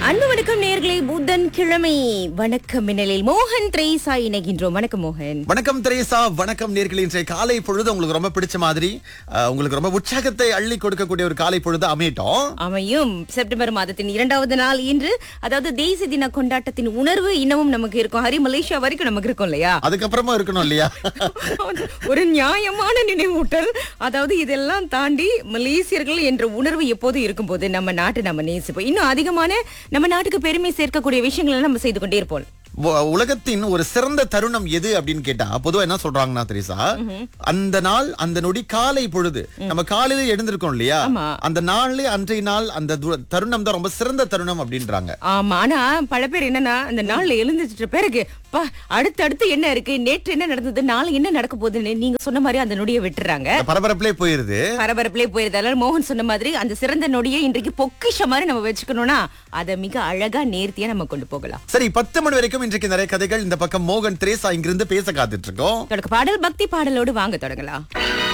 அன்பு வணக்கம் நேர்களே புதன் கிழமை வணக்கம் மின்னலில் மோகன் திரேசா இணைகின்றோம் வணக்கம் மோகன் வணக்கம் தெரேசா வணக்கம் நேர்களே இன்றைய காலை பொழுது உங்களுக்கு ரொம்ப பிடிச்ச மாதிரி அஹ், உங்களுக்கு ரொம்ப உற்சாகத்தை அள்ளி கொடுக்கக்கூடிய ஒரு காலை பொழுது அமையட்டும் அமையும் செப்டம்பர் மாதத்தின் இரண்டாவது நாள் இன்று அதாவது தேசிய தின கொண்டாட்டத்தின் உணர்வு இன்னமும் நமக்கு இருக்கும் ஹரி மலேசியா வரைக்கும் நமக்கு இருக்கும் இல்லையா அதுக்கப்புறமா இருக்கணும் இல்லையா ஒரு நியாயமான நினைவூட்டல் அதாவது இதெல்லாம் தாண்டி மலேசியர்கள் என்ற உணர்வு எப்போதும் இருக்கும்போது நம்ம நாட்டை நம்ம நேசிப்போம் இன்னும் அதிகமான நம்ம நாட்டுக்கு பெருமை சேர்க்கக்கூடிய விஷயங்களை நம்ம செய்து கொண்டே இருப்போம் உ- உலகத்தின் ஒரு சிறந்த தருணம் எது அப்படின்னு கேட்டா பொதுவா என்ன சொல்றாங்கன்னா தெரேசா அந்த நாள் அந்த நொடி காலை பொழுது நம்ம காலையில எழுந்திருக்கோம் இல்லையா ஆமா. அந்த நாள்ல அன்றைய நாள் அந்த து- தருணம் தான் ரொம்ப சிறந்த தருணம் அப்படின்றாங்க ஆமா ஆனா பல பேர் என்னன்னா அந்த நாள்ல எழுந்துட்ட பிறகு பா அடுத்து அடுத்து என்ன இருக்கு நேற்று என்ன நடந்தது நாளை என்ன நடக்க போகுதுன்னு நீங்க சொன்ன மாதிரி அந்த நொடியை விட்டுறாங்க அந்த பரபரப்பிலே போயிருது பரபரப்பிலே போயிருந்தால மோகன் சொன்ன மாதிரி அந்த சிறந்த நொடியை இன்றைக்கு பொக்கிஷ மாதிரி நம்ம வச்சுக்கணும்னா அதை மிக அழகா நேர்த்தியா நம்ம கொண்டு போகலாம் சரி பத்து மணி வரைக்கும் இன்றைக்கு நிறைய கதைகள் இந்த பக்கம் மோகன் திரேசா இங்கிருந்து பேச காத்துட்டு இருக்கோம் தொடக்க பாடல் பக்தி பாடலோடு வாங்க தொடங்கலாம்